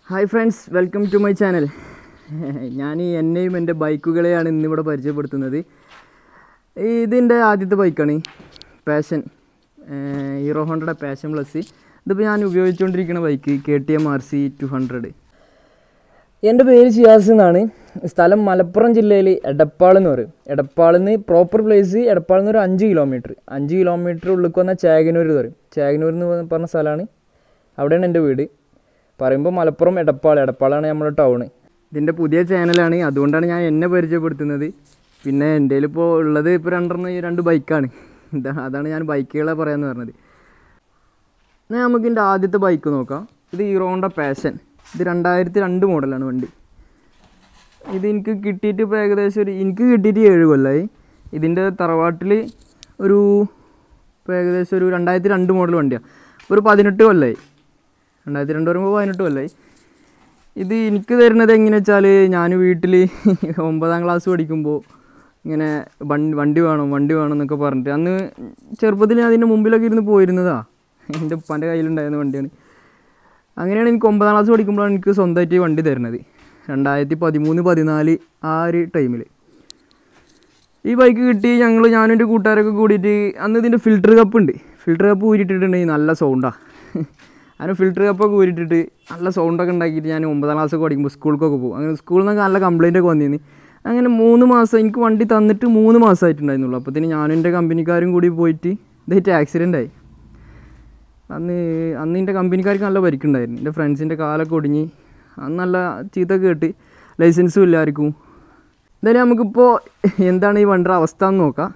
hi friends welcome to my channel ഞാൻ എന്നെയും എൻ്റെ ബൈക്കുകളെയാണ് ഇന്നിവിടെ പരിചയപ്പെടുത്തുന്നത് ഇതിൻ്റെ ആദ്യത്തെ ബൈക്കാണ് പാഷൻ ഹീറോ ഹോണ്ടയുടെ പാഷൻ പ്ലസ് ഇതിപ്പോൾ ഞാൻ ഉപയോഗിച്ചുകൊണ്ടിരിക്കുന്ന bike K T M R C two hundred എൻ്റെ പേര് ഷിയാസ് എന്നാണ് സ്ഥലം മലപ്പുറം ജില്ലയിൽ എടപ്പാൾ എന്ന് പറയും എടപ്പാളിൽ നിന്ന് പ്രോപ്പർ പ്ലേസ് എടപ്പാളിൽ നിന്ന് ഒരു അഞ്ച് കിലോമീറ്റർ അഞ്ച് കിലോമീറ്റർ ഉള്ളിൽ വന്നാൽ ചേകനൂർ എന്ന് പറയും ചേകനൂർ എന്ന് പറഞ്ഞ സ്ഥലമാണ് അവിടെയാണ് എൻ്റെ വീട് പറയുമ്പോൾ മലപ്പുറം എടപ്പാൾ എടപ്പാളാണ് നമ്മുടെ ടൗണ് ഇതിൻ്റെ പുതിയ ചാനലാണ് അതുകൊണ്ടാണ് ഞാൻ എന്നെ പരിചയപ്പെടുത്തുന്നത് പിന്നെ എൻ്റെ ഇപ്പോൾ ഉള്ളത് ഇപ്പോൾ രണ്ടെണ്ണം ഈ രണ്ട് ബൈക്കാണ് ഇതാ അതാണ് ഞാൻ ബൈക്കുകളെ പറയാമെന്ന് പറഞ്ഞത് എന്നാൽ നമുക്ക് ഇതിൻ്റെ ആദ്യത്തെ ബൈക്ക് നോക്കാം ഇത് ഹീറോണ്ട പാഷൻ ഇത് രണ്ടായിരത്തി രണ്ട് മോഡലാണ് വണ്ടി ഇത് എനിക്ക് കിട്ടിയിട്ട് ഇപ്പോൾ ഏകദേശം ഒരു എനിക്ക് കിട്ടിയിട്ട് ഏഴ് കൊല്ലമായി ഇതിൻ്റെ തറവാട്ടിൽ ഒരു ഇപ്പോൾ ഏകദേശം ഒരു രണ്ടായിരത്തി രണ്ട് മോഡൽ വണ്ടിയാണ് ഒരു പതിനെട്ട് കൊല്ലമായി രണ്ടായിരത്തി രണ്ട് പറയുമ്പോൾ പതിനെട്ട് കൊല്ലമായി ഇത് എനിക്ക് തരുന്നത് എങ്ങനെ വെച്ചാൽ ഞാൻ വീട്ടിൽ ഒമ്പതാം ക്ലാസ് പഠിക്കുമ്പോൾ ഇങ്ങനെ വണ്ടി വണ്ടി വേണം വണ്ടി വേണം എന്നൊക്കെ പറഞ്ഞിട്ട് അന്ന് ചെറുപ്പത്തിൽ ഞാൻ അതിൻ്റെ മുമ്പിലൊക്കെ ഇരുന്ന് പോയിരുന്നതാ എൻ്റെ ഉപ്പാൻ്റെ കയ്യിലുണ്ടായിരുന്ന വണ്ടിയാണ് അങ്ങനെയാണ് എനിക്ക് ഒമ്പതാം ക്ലാസ് പഠിക്കുമ്പോഴാണ് എനിക്ക് സ്വന്തമായിട്ട് ഈ വണ്ടി തരുന്നത് രണ്ടായിരത്തി പതിമൂന്ന് പതിനാല് ആ ഒരു ടൈമിൽ ഈ ബൈക്ക് കിട്ടി ഞങ്ങൾ ഞാനും എൻ്റെ കൂട്ടുകാരൊക്കെ കൂടിയിട്ട് അന്ന് ഇതിൻ്റെ ഫിൽറ്റർ കപ്പ് ഉണ്ട് ഫിൽറ്റർ കപ്പ് ഊരിട്ടിട്ടുണ്ടെങ്കിൽ നല്ല സൗണ്ടാണ് അതിന് ഫിൽറ്റർ കപ്പൊക്കെ ഊരിട്ടിട്ട് നല്ല സൗണ്ടൊക്കെ ഉണ്ടാക്കിയിട്ട് ഞാൻ ഒമ്പതാം ക്ലാസ്സൊക്കെ പഠിക്കുമ്പോൾ സ്കൂളിലൊക്കെ പോകും അങ്ങനെ സ്കൂളിൽ നിന്നൊക്കെ നല്ല കംപ്ലൈൻ്റ് ഒക്കെ വന്നിരുന്നു അങ്ങനെ മൂന്ന് മാസം എനിക്ക് വണ്ടി തന്നിട്ട് മൂന്ന് മാസമായിട്ടുണ്ടായിരുന്നുള്ളൂ അപ്പോഴത്തേന് ഞാനും എൻ്റെ കമ്പനിക്കാരും കൂടി പോയിട്ട് ഇതായിട്ട് ആക്സിഡൻ്റ് ആയി അന്ന് അന്ന് എൻ്റെ കമ്പനിക്കാർക്ക് നല്ല പരിക്കുണ്ടായിരുന്നു എൻ്റെ ഫ്രണ്ട്സിൻ്റെ കാലൊക്കെ ഒടിഞ്ഞ് അന്ന് നല്ല ചീത്ത കേട്ട് ലൈസൻസും ഇല്ല ആർക്കും എന്തായാലും നമുക്കിപ്പോൾ എന്താണ് ഈ വണ്ടിയുടെ അവസ്ഥ എന്ന് നോക്കാം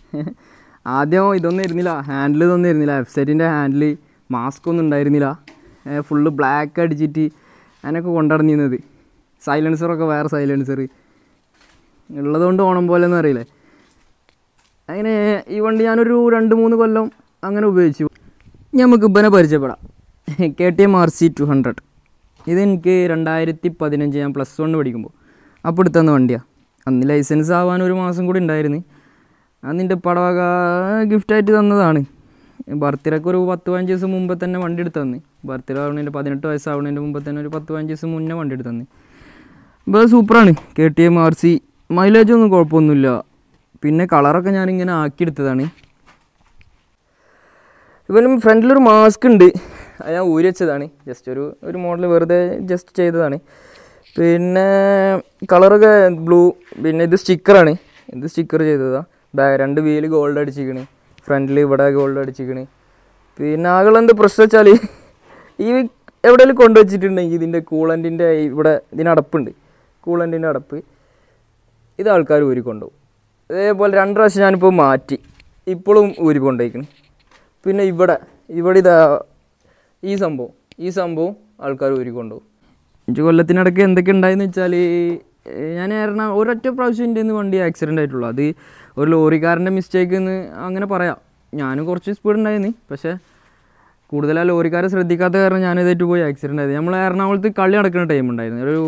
ആദ്യം ഇതൊന്നും ഇരുന്നില്ല ഹാൻഡിൽ ഇതൊന്നും ഇരുന്നില്ല എഫ് സെറ്റിൻ്റെ ഹാൻഡിൽ മാസ്ക് ഒന്നും ഉണ്ടായിരുന്നില്ല ഫുള്ള് ബ്ലാക്ക് അടിച്ചിട്ട് അതിനൊക്കെ കൊണ്ടുനടന്നിരുന്നത് സൈലൻസറൊക്കെ വേറെ സൈലൻസർ ഉള്ളതുകൊണ്ട് ഓണം പോലെ ഒന്നും അറിയില്ലേ അങ്ങനെ ഈ വണ്ടി ഞാനൊരു രണ്ട് മൂന്ന് കൊല്ലം അങ്ങനെ ഉപയോഗിച്ചു ഇനി നമുക്ക് ഇബനെ പരിചയപ്പെടാം K T M R C two hundred ഇതെനിക്ക് രണ്ടായിരത്തി പതിനഞ്ച് ഞാൻ പ്ലസ് വണ്ണ് പഠിക്കുമ്പോൾ അപ്പോൾ എടുത്തന്ന വണ്ടിയാണ് അന്ന് ലൈസൻസ് ആവാൻ ഒരു മാസം കൂടി ഉണ്ടായിരുന്നു അന്നിൻ്റെ പടവക ഗിഫ്റ്റായിട്ട് തന്നതാണ് ബർത്ത്ഡേക്ക് ഒരു പത്ത് പതിനഞ്ച് ദിവസം മുമ്പ് തന്നെ വണ്ടി എടുത്ത് തന്ന് ബർത്ത്ഡേ ആവുന്നതിൻ്റെ പതിനെട്ട് വയസ്സാവുന്നതിൻ്റെ മുമ്പ് തന്നെ ഒരു പത്ത് പതിനഞ്ച് ദിവസം മുന്നേ വണ്ടി എടുത്ത് തന്ന് ഇപ്പോൾ സൂപ്പറാണ് K T M R C mileage ഒന്നും കുഴപ്പമൊന്നുമില്ല പിന്നെ കളറൊക്കെ ഞാനിങ്ങനെ ആക്കിയെടുത്തതാണ് ഇവനും ഫ്രണ്ടിലൊരു മാസ്ക് ഉണ്ട് അത് ഞാൻ ഊരി വെച്ചതാണ് ജസ്റ്റ് ഒരു ഒരു മോഡൽ വെറുതെ ജസ്റ്റ് ചെയ്തതാണ് പിന്നെ കളറൊക്കെ ബ്ലൂ പിന്നെ ഇത് സ്റ്റിക്കറാണ് ഇത് സ്റ്റിക്കർ ചെയ്തതാണ് ബാ രണ്ട് വീല് ഗോൾഡ് അടിച്ചിക്കണ് ഫ്രണ്ടിൽ ഇവിടെ ഗോൾഡ് അടിച്ചിക്കണ് പിന്നെ ആകെ എന്ത് പ്രശ്നം വെച്ചാൽ ഈ എവിടെയെങ്കിലും കൊണ്ടുവച്ചിട്ടുണ്ടെങ്കിൽ ഇതിൻ്റെ കൂളൻറ്റിൻ്റെ ഇവിടെ ഇതിന് അടപ്പുണ്ട് കൂളൻറ്റിൻ്റെ അടപ്പ് ഇത് ആൾക്കാർ ഊരി കൊണ്ടുപോകും അതേപോലെ രണ്ട് പ്രാവശ്യം ഞാനിപ്പോൾ മാറ്റി ഇപ്പോഴും ഊരി കൊണ്ടുപോയിക്കണ് പിന്നെ ഇവിടെ ഇവിടെ ഇതാ ഈ സംഭവം ഈ സംഭവം ആൾക്കാർ ഊരി കൊണ്ടുപോകും അഞ്ച് കൊല്ലത്തിനിടയ്ക്ക് എന്തൊക്കെ ഉണ്ടായെന്ന് വെച്ചാൽ ഞാൻ എറണാകുളം ഒരൊറ്റ പ്രാവശ്യം എൻ്റെ നിന്ന് വണ്ടി ആക്സിഡൻ്റ് ആയിട്ടുള്ളൂ അത് ഒരു ലോറിക്കാരൻ്റെ മിസ്റ്റേക്ക് എന്ന് അങ്ങനെ പറയാം ഞാനും കുറച്ച് സ്പീഡ് ഉണ്ടായിരുന്നു പക്ഷേ കൂടുതൽ ആ ലോറിക്കാരെ ശ്രദ്ധിക്കാത്ത കാരണം ഞാൻ ഇതായിട്ട് പോയി ആക്സിഡൻ്റ് ആയത് നമ്മൾ എറണാകുളത്ത് കളി നടക്കുന്ന ടൈം ഉണ്ടായിരുന്നു ഒരു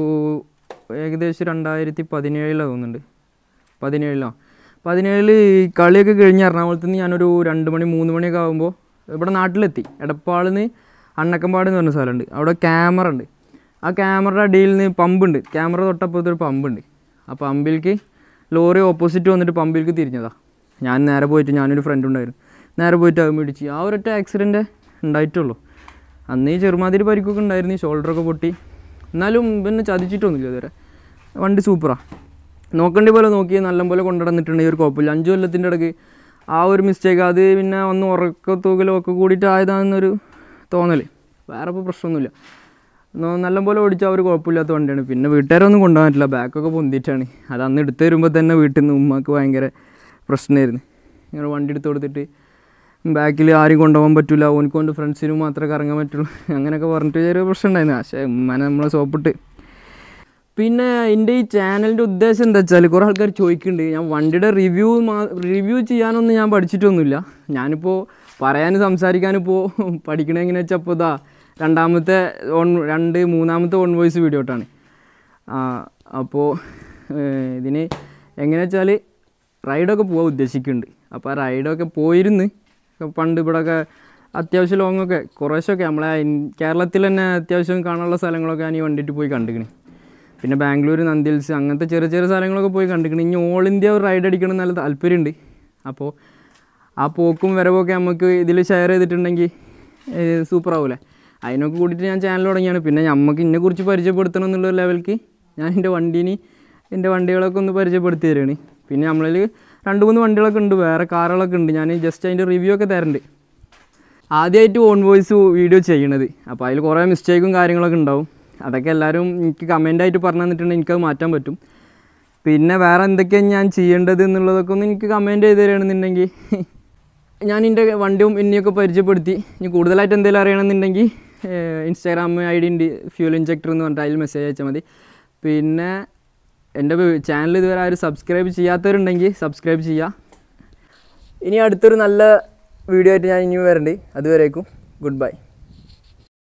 ഏകദേശം രണ്ടായിരത്തി പതിനേഴിലാണ് തോന്നുന്നുണ്ട് പതിനേഴിലോ പതിനേഴിൽ കളിയൊക്കെ കഴിഞ്ഞ് എറണാകുളത്ത് നിന്ന് ഞാനൊരു രണ്ട് മണി മൂന്ന് മണിയൊക്കെ ആകുമ്പോൾ ഇവിടെ നാട്ടിലെത്തി എടപ്പാളിൽ നിന്ന് അണ്ണക്കമ്പാട് എന്ന് പറഞ്ഞ സ്ഥലമുണ്ട് അവിടെ ക്യാമറ ഉണ്ട് ആ ക്യാമറയുടെ അടിയിൽ നിന്ന് പമ്പുണ്ട് ക്യാമറ തൊട്ടപ്പുറത്ത് ഒരു പമ്പുണ്ട് ആ പമ്പിലേക്ക് ലോറി ഓപ്പോസിറ്റ് വന്നിട്ട് പമ്പിലേക്ക് തിരിഞ്ഞതാ ഞാൻ നേരെ പോയിട്ട് ഞാനൊരു ഫ്രണ്ട് ഉണ്ടായിരുന്നു നേരെ പോയിട്ട് അത് മേടിച്ച് ആ ഒരൊറ്റ ആക്സിഡൻറ്റ് ഉണ്ടായിട്ടുള്ളൂ അന്ന് ഈ ചെറുമാതിരി പരിക്കൊക്കെ ഉണ്ടായിരുന്നു ഈ ഷോൾഡറൊക്കെ പൊട്ടി എന്നാലും പിന്നെ ചതിച്ചിട്ടൊന്നുമില്ല ഇതുവരെ വണ്ടി സൂപ്പറാണ് നോക്കേണ്ട പോലെ നോക്കി നല്ലപോലെ കൊണ്ടുവന്നിട്ടുണ്ടെങ്കിൽ ഒരു കുഴപ്പമില്ല അഞ്ച് കൊല്ലത്തിൻ്റെ ഇടയ്ക്ക് ആ ഒരു മിസ്റ്റേക്ക് അത് പിന്നെ ഒന്ന് ഉറക്കത്തൂകലോ ഒക്കെ കൂടിയിട്ട് ആയതാണെന്നൊരു തോന്നൽ വേറെ ഇപ്പോൾ പ്രശ്നമൊന്നുമില്ല നോ- നല്ലപോലെ ഓടിച്ച ഒരു കുഴപ്പമില്ലാത്ത വണ്ടിയാണ് പിന്നെ വീട്ടുകാരൊന്നും കൊണ്ടുപോകാൻ പറ്റില്ല ബാക്കൊക്കെ പൊന്തിയിട്ടാണ് അത് അന്ന് എടുത്ത് വരുമ്പോൾ തന്നെ വീട്ടിൽ നിന്ന് ഉമ്മക്ക് ഭയങ്കര പ്രശ്നമായിരുന്നു ഇങ്ങനെ വണ്ടി എടുത്ത് കൊടുത്തിട്ട് ബാക്കിൽ ആരും കൊണ്ടുപോകാൻ പറ്റില്ല ഓനിക്ക് കൊണ്ട് ഫ്രണ്ട്സിനും മാത്രമേ കറങ്ങാൻ പറ്റുള്ളൂ അങ്ങനെയൊക്കെ പറഞ്ഞിട്ട് ചെറിയ പ്രശ്നം ഉണ്ടായിരുന്നു പക്ഷേ ഉമ്മനെ നമ്മളെ സോപ്പിട്ട് പിന്നെ എൻ്റെ ഈ ചാനലിൻ്റെ ഉദ്ദേശം എന്താ വെച്ചാൽ കുറേ ആൾക്കാർ ചോദിക്കുന്നുണ്ട് ഞാൻ വണ്ടിയുടെ റിവ്യൂ മാ റിവ്യൂ ചെയ്യാനൊന്നും ഞാൻ പഠിച്ചിട്ടൊന്നുമില്ല ഞാനിപ്പോൾ പറയാനും സംസാരിക്കാനും ഇപ്പോൾ പഠിക്കണത് എങ്ങനെയാ വെച്ചാൽ ഇപ്പോൾ ഇതാ രണ്ടാമത്തെ ഓൺ രണ്ട് മൂന്നാമത്തെ ഓൺ വോയിസ് വീഡിയോ ട്ടാണ് അപ്പോൾ ഇതിന് എങ്ങനെ വെച്ചാൽ റൈഡൊക്കെ പോകാൻ ഉദ്ദേശിക്കുന്നുണ്ട് അപ്പോൾ ആ റൈഡൊക്കെ പോയിരുന്ന് പണ്ട് ഇവിടെയൊക്കെ അത്യാവശ്യം ലോങ്ങൊക്കെ കുറേശ്ശൊക്കെ നമ്മളെ ഇൻ- കേരളത്തിൽ തന്നെ അത്യാവശ്യം കാണാനുള്ള സ്ഥലങ്ങളൊക്കെ ഞാൻ ഈ വണ്ടിയിട്ട് പോയി കണ്ടിക്കണേ പിന്നെ ബാംഗ്ലൂർ നന്ദി ഹിൽസ് അങ്ങനത്തെ ചെറിയ ചെറിയ സ്ഥലങ്ങളൊക്കെ പോയി കണ്ടിക്കണേ ഇനി ഓൾ ഇന്ത്യ ഒരു റൈഡ് അടിക്കണം നല്ല താല്പര്യമുണ്ട് അപ്പോൾ ആ പോക്കും വരവൊക്കെ നമുക്ക് ഇതിൽ ഷെയർ ചെയ്തിട്ടുണ്ടെങ്കിൽ സൂപ്പർ ആവൂലേ അതിനൊക്കെ കൂടിയിട്ട് ഞാൻ ചാനൽ തുടങ്ങിയാണ് പിന്നെ നമുക്ക് ഇതിനെക്കുറിച്ച് പരിചയപ്പെടുത്തണം എന്നുള്ള ലെവൽക്ക് ഞാൻ എൻ്റെ വണ്ടീന് എൻ്റെ വണ്ടികളൊക്കെ ഒന്ന് പരിചയപ്പെടുത്തി തരുകയാണ് പിന്നെ നമ്മളിൽ രണ്ട് മൂന്ന് വണ്ടികളൊക്കെ ഉണ്ട് വേറെ കാറുകളൊക്കെ ഉണ്ട് ഞാൻ ജസ്റ്റ് അതിൻ്റെ റിവ്യൂ ഒക്കെ തരുന്നുണ്ട് ആദ്യമായിട്ട് ഓൺ വോയിസ് വീഡിയോ ചെയ്യണത് അപ്പോൾ അതിൽ കുറേ മിസ്റ്റേക്കും കാര്യങ്ങളൊക്കെ ഉണ്ടാവും അതൊക്കെ എല്ലാവരും എനിക്ക് കമൻ്റായിട്ട് പറഞ്ഞു തന്നിട്ടുണ്ടെങ്കിൽ എനിക്കത് മാറ്റാൻ പറ്റും പിന്നെ വേറെ എന്തൊക്കെയാണ് ഞാൻ ചെയ്യേണ്ടത് എന്നുള്ളതൊക്കെ ഒന്ന് എനിക്ക് കമൻറ്റ് ചെയ്ത് തരികയാണെന്നുണ്ടെങ്കിൽ ഞാൻ എൻ്റെ വണ്ടിയും ഇനിയൊക്കെ പരിചയപ്പെടുത്തി ഇനി കൂടുതലായിട്ട് എന്തെങ്കിലും അറിയണമെന്നുണ്ടെങ്കിൽ ഇൻസ്റ്റാഗ്രാം ഐ ഡി ഉണ്ട് ഫ്യൂൽ ഇഞ്ചക്ടർ എന്ന് പറഞ്ഞിട്ട് അതിൽ മെസ്സേജ് അയച്ചാൽ മതി പിന്നെ എൻ്റെ ചാനൽ ഇതുവരെ ആരും സബ്സ്ക്രൈബ് ചെയ്യാത്തവരുണ്ടെങ്കിൽ സബ്സ്ക്രൈബ് ചെയ്യുക ഇനി അടുത്തൊരു നല്ല വീഡിയോ ആയിട്ട് ഞാൻ ഇനി വരണ്ട് അതുവരേക്കും ഗുഡ് ബൈ